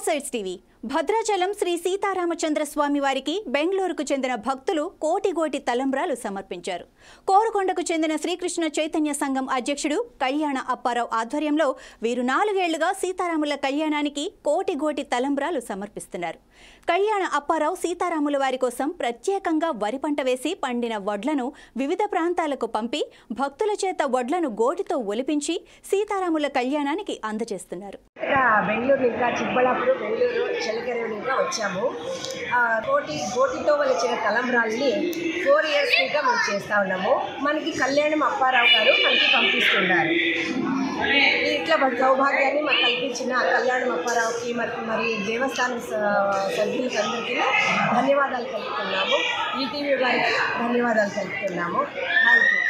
star sites TV Bhadrachalam Shri Sitaramachandra Swamy వారికి బెంగళూరుకు చెందిన భక్తులు కోటిగోటి తలంబ్రాలు సమర్పించారు కోరుకొండకు చెందిన శ్రీకృష్ణ చైతన్య సంఘం అధ్యక్షుడు కళ్యాణ అప్పారావు ఆధ్వర్యంలో వీరు నాలుగేళ్లుగా సీతారాముల కళ్యాణానికి కోటిగోటి తలంబ్రాలు సమర్పిస్తున్నారు కళ్యాణ అప్పారావు సీతారాముల వారి కోసం ప్రత్యేకంగా వరి పంట వేసి పండిన వడ్లను వివిధ ప్రాంతాలకు పంపి భక్తుల చేత వడ్లను గోటితో ఒలిపించి సీతారాముల కళ్యాణానికి అందజేస్తున్నారు ఇక్కడ బెంగళూరు ఇంకా చిక్కబళ్ళాపురం బెంగళూరు చెలకెరువు ఇంకా వచ్చాము ఆ, కోటి గోటితో వచ్చిన తలంబ్రాల్ని ఫోర్ ఇయర్స్ ఇంకా మేము చేస్తూ ఉన్నాము మనకి కళ్యాణం అప్పారావు గారు మనకి పంపిస్తున్నారు ఇట్లా మన సౌభాగ్యాన్ని మాకు కల్పించిన కళ్యాణం అప్పారావుకి మరి మరి దేవస్థానం స- సభ్యులకి అందరికీ ధన్యవాదాలు తెలుపుతున్నాము ఈటీవీ వారికి ధన్యవాదాలు తెలుపుతున్నాము థ్యాంక్ యూ